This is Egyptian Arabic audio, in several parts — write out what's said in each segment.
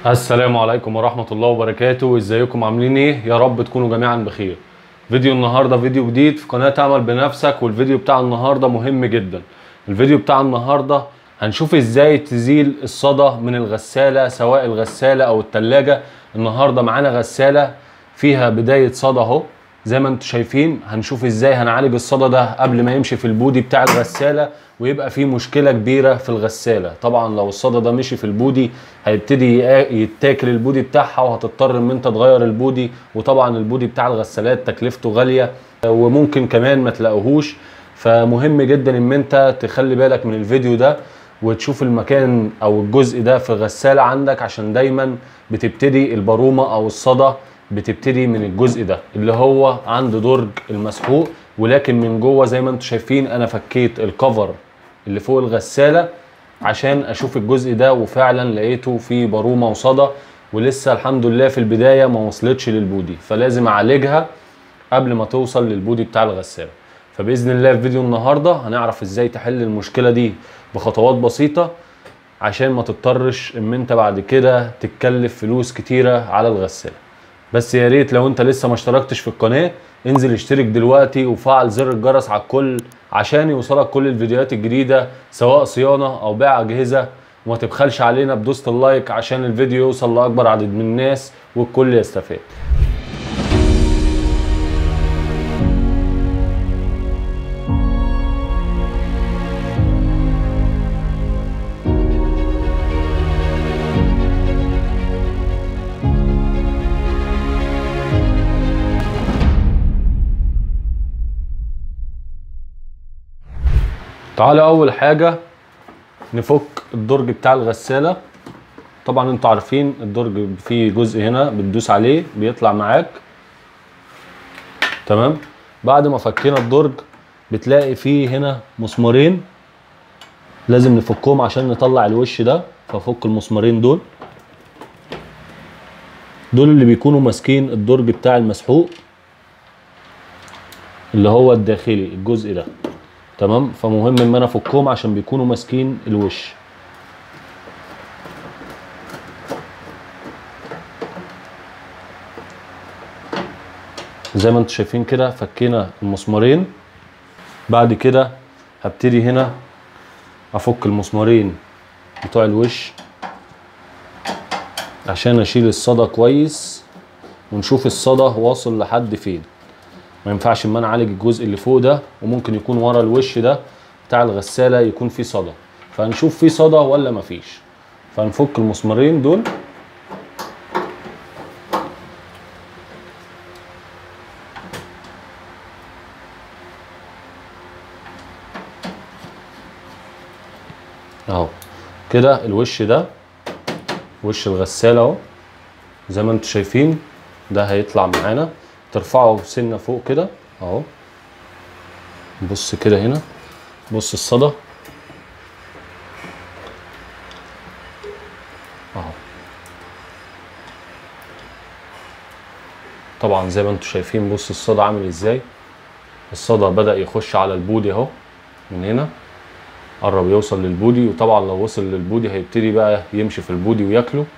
السلام عليكم ورحمة الله وبركاته ازيكم عاملين ايه يا رب تكونوا جميعا بخير فيديو النهاردة فيديو جديد في قناة اعمل بنفسك والفيديو بتاع النهاردة مهم جدا الفيديو بتاع النهاردة هنشوف ازاي تزيل الصدى من الغسالة سواء الغسالة او التلاجة النهاردة معانا غسالة فيها بداية صدى اهو زي ما انتم شايفين هنشوف ازاي هنعالج الصدى ده قبل ما يمشي في البودي بتاع الغسالة ويبقى فيه مشكلة كبيرة في الغسالة طبعا لو الصدى ده مشي في البودي هيبتدي يا- يتاكل البودي بتاعها وهتضطر ان انت تغير البودي وطبعا البودي بتاع الغسالات تكلفته غالية وممكن كمان ما تلاقوهوش فمهم جدا ان انت تخلي بالك من الفيديو ده وتشوف المكان او الجزء ده في الغسالة عندك عشان دايما بتبتدي البارومة او الصدى بتبتدي من الجزء ده اللي هو عند درج المسحوق ولكن من جوه زي ما انتم شايفين انا فكيت الكفر اللي فوق الغسالة عشان اشوف الجزء ده وفعلا لقيته فيه بارومة وصدى ولسه الحمد لله في البداية ما وصلتش للبودي فلازم اعالجها قبل ما توصل للبودي بتاع الغسالة فبإذن الله في فيديو النهاردة هنعرف ازاي تحل المشكلة دي بخطوات بسيطة عشان ما تضطرش ان انت بعد كده تتكلف فلوس كتيرة على الغسالة بس يا ريت لو انت لسه ما اشتركتش في القناة انزل اشترك دلوقتي وفعل زر الجرس على الكل عشان يوصلك كل الفيديوهات الجديدة سواء صيانة او بيع اجهزة وما تبخلش علينا بدوسة اللايك عشان الفيديو يوصل لاكبر عدد من الناس والكل يستفاد تعالى اول حاجة نفك الدرج بتاع الغسالة طبعا انتوا عارفين الدرج فيه جزء هنا بتدوس عليه بيطلع معاك تمام بعد ما فكينا الدرج بتلاقي فيه هنا مسمارين لازم نفكهم عشان نطلع الوش ده ففك المسمارين دول دول اللي بيكونوا ماسكين الدرج بتاع المسحوق اللي هو الداخلي الجزء ده تمام فمهم ان انا افكهم عشان بيكونوا ماسكين الوش زي ما انتم شايفين كده فكينا المسمارين بعد كده هبتدي هنا افك المسمارين بتوع الوش عشان اشيل الصدى كويس ونشوف الصدى واصل لحد فين ما ينفعش ان انا اعالج الجزء اللي فوق ده وممكن يكون ورا الوش ده بتاع الغساله يكون فيه صدى فهنشوف فيه صدى ولا مفيش فهنفك المسمارين دول اهو كده الوش ده وش الغساله اهو زي ما انتم شايفين ده هيطلع معانا ترفعه سنه فوق كده اهو بص كده هنا بص الصدى اهو طبعا زي ما انتم شايفين بص الصدى عامل ازاي الصدى بدأ يخش على البودي اهو من هنا قرب يوصل للبودي وطبعا لو وصل للبودي هيبتدي بقى يمشي في البودي وياكله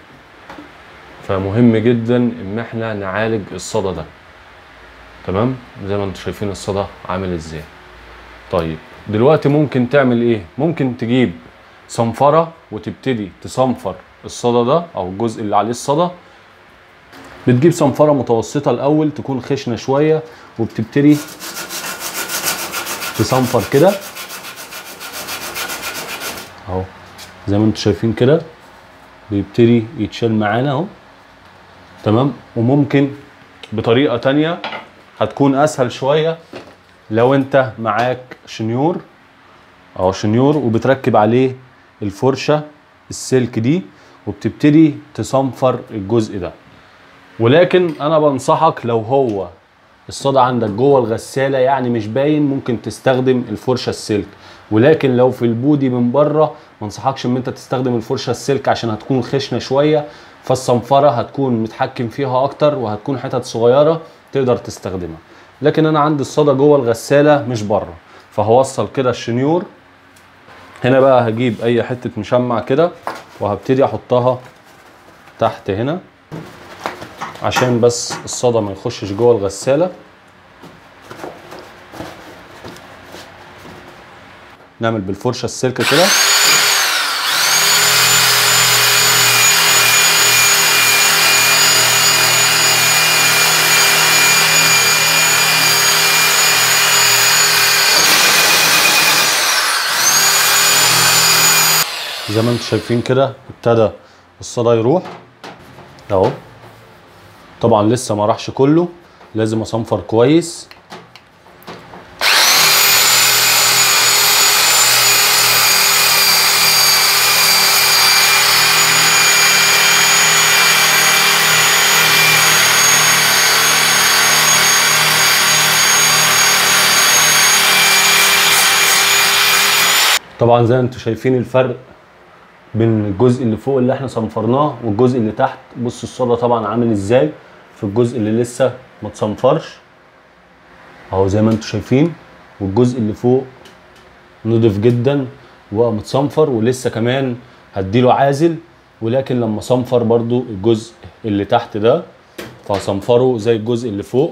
فمهم جدا ان احنا نعالج الصدى ده تمام زي ما انتم شايفين الصدى عامل ازاي طيب دلوقتي ممكن تعمل ايه ممكن تجيب صنفرة وتبتدي تصنفر الصدى ده او الجزء اللي عليه الصدى بتجيب صنفرة متوسطة الاول تكون خشنة شوية وبتبتدي تصنفر كده اهو زي ما انتم شايفين كده بيبتدي يتشال معانا اهو تمام وممكن بطريقة تانية هتكون اسهل شوية لو انت معاك شنيور او شنيور وبتركب عليه الفرشة السلك دي وبتبتدي تصنفر الجزء ده ولكن انا بنصحك لو هو الصدى عندك جوه الغسالة يعني مش باين ممكن تستخدم الفرشة السلك ولكن لو في البودي من بره ما انصحكش ان انت تستخدم الفرشة السلك عشان هتكون خشنة شوية فالصنفرة هتكون متحكم فيها اكتر وهتكون حتت صغيرة تقدر تستخدمها لكن انا عندي الصدى جوه الغسالة مش بره فهوصل كده الشنيور هنا بقى هجيب اي حتة مشمع كده وهبتدي احطها تحت هنا عشان بس الصدى ما يخشش جوه الغسالة نعمل بالفرشة السلك كده زي ما انتم شايفين كده ابتدى الصدى يروح اهو طبعا لسه ما راحش كله لازم اصنفر كويس طبعا زي ما انتم شايفين الفرق بين الجزء اللي فوق اللي احنا صنفرناه والجزء اللي تحت بصوا الصدى طبعا عامل ازاي في الجزء اللي لسه ما اتصنفرش اهو زي ما انتم شايفين والجزء اللي فوق نضف جدا وبقى متصنفر ولسه كمان هديله عازل ولكن لما صنفر برضو الجزء اللي تحت ده فهصنفره زي الجزء اللي فوق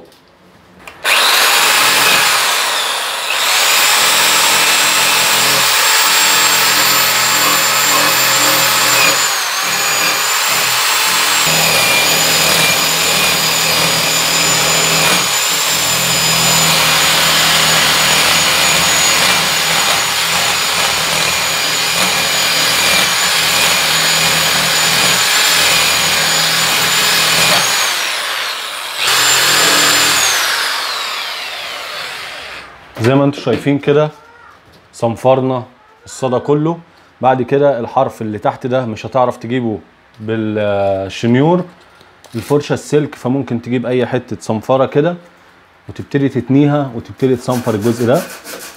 زي ما انتم شايفين كده صنفرنا الصدى كله بعد كده الحرف اللي تحت ده مش هتعرف تجيبه بالشنيور الفرشة السلك فممكن تجيب اي حتة صنفرة كده وتبتدي تتنيها وتبتدي تصنفر الجزء ده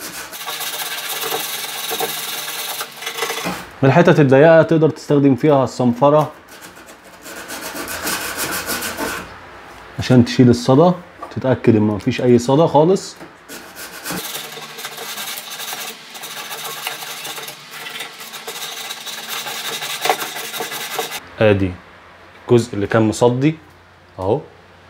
من الحتت الضيقة تقدر تستخدم فيها الصنفرة عشان تشيل الصدى تتأكد ان مفيش اي صدى خالص ادي الجزء اللي كان مصدي اهو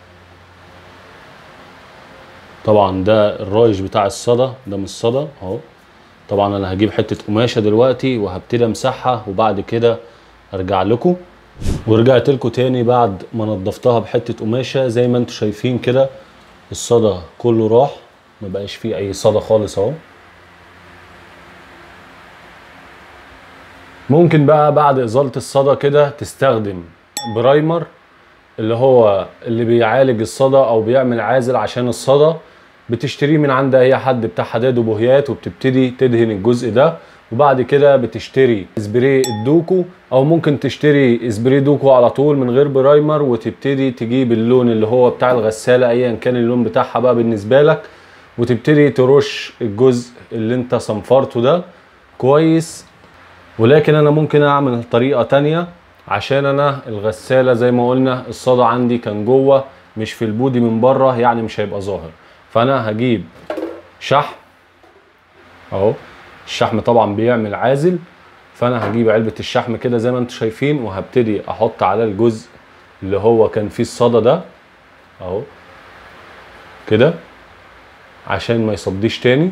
طبعا ده الرايش بتاع الصدى ده مش صدى اهو طبعا انا هجيب حته قماشه دلوقتي وهبتدي امسحها وبعد كده ارجع لكم ورجعت لكم تاني بعد ما نضفتها بحته قماشه زي ما انتم شايفين كده الصدى كله راح ما بقاش فيه اي صدى خالص اهو ممكن بقى بعد ازاله الصدى كده تستخدم برايمر اللي هو اللي بيعالج الصدى او بيعمل عازل عشان الصدى بتشتريه من عند اي حد بتاع حداد وبوهيات وبتبتدي تدهن الجزء ده وبعد كده بتشتري اسبري الدوكو او ممكن تشتري اسبري دوكو على طول من غير برايمر وتبتدي تجيب اللون اللي هو بتاع الغسالة ايا كان اللون بتاعها بقى بالنسبة لك وتبتدي ترش الجزء اللي انت صنفرته ده كويس ولكن انا ممكن اعمل طريقة تانية عشان انا الغسالة زي ما قلنا الصدى عندي كان جوه مش في البودي من بره يعني مش هيبقى ظاهر فانا هجيب شحم اهو الشحم طبعا بيعمل عازل فانا هجيب علبة الشحم كده زي ما انتم شايفين وهبتدي احط على الجزء اللي هو كان فيه الصدى ده اهو كده عشان ما يصديش تاني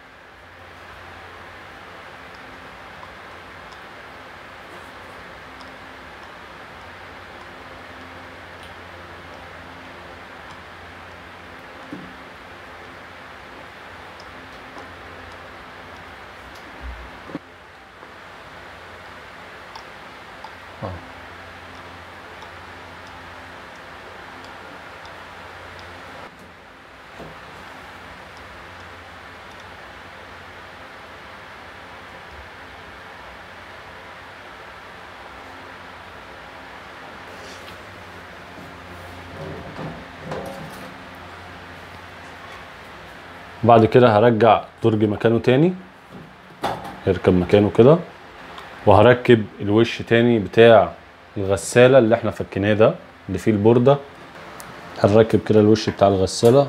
بعد كده هرجع درج مكانه تاني يركب مكانه كده وهركب الوش تاني بتاع الغسالة اللي احنا فكيناه ده اللي فيه البوردة هنركب كده الوش بتاع الغسالة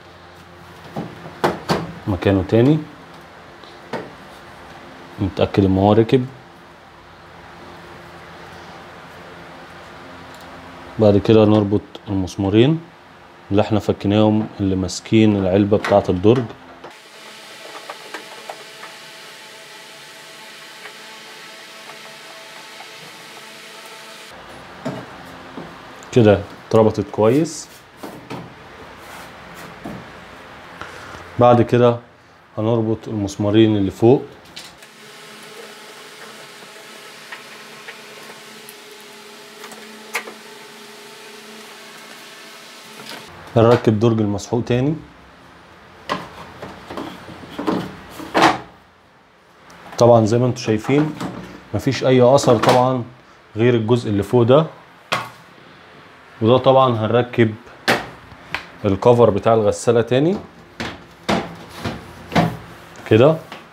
مكانه تاني متأكد ان هو ركب بعد كده نربط المسمارين اللي احنا فكيناهم اللي ماسكين العلبة بتاعة الدرج كده اتربطت كويس بعد كده هنربط المسمارين اللي فوق هنركب درج المسحوق تاني طبعا زي ما انتم شايفين مفيش اي اثر طبعا غير الجزء اللي فوق ده وده طبعا هنركب الكفر بتاع الغسالة تاني كده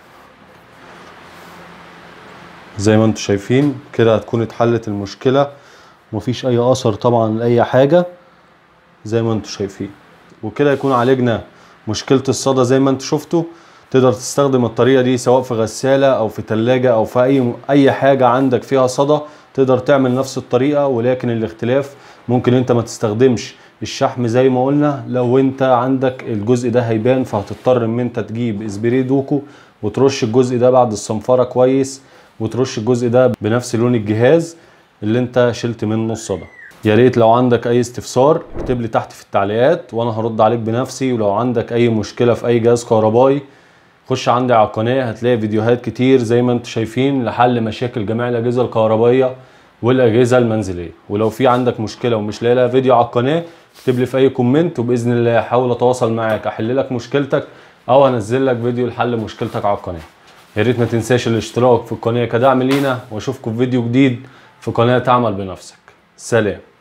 زي ما انتم شايفين كده هتكون اتحلت المشكلة مفيش اي اثر طبعا لاي حاجة زي ما انتم شايفين وكده يكون عالجنا مشكلة الصدى زي ما انتم شفتوا تقدر تستخدم الطريقة دي سواء في غسالة او في تلاجة او في اي اي حاجة عندك فيها صدى تقدر تعمل نفس الطريقة ولكن الاختلاف ممكن انت ما تستخدمش الشحم زي ما قلنا لو انت عندك الجزء ده هيبان فهتضطر ان انت تجيب اسبري دوكو وترش الجزء ده بعد الصنفرة كويس وترش الجزء ده بنفس لون الجهاز اللي انت شلت منه الصدى يا ريت لو عندك اي استفسار اكتب لي تحت في التعليقات وانا هرد عليك بنفسي ولو عندك اي مشكلة في اي جهاز كهربائي خش عندي على القناة هتلاقي فيديوهات كتير زي ما انتم شايفين لحل مشاكل جميع الأجهزة الكهربائية والأجهزة المنزلية ولو في عندك مشكلة ومش لاقي لها فيديو على القناة اكتب لي في أي كومنت وبإذن الله هحاول أتواصل معاك أحل لك مشكلتك أو أنزل لك فيديو لحل مشكلتك على القناة يا ريت ما تنساش الاشتراك في القناة كدعم لينا واشوفكم في فيديو جديد في قناة تعمل بنفسك سلام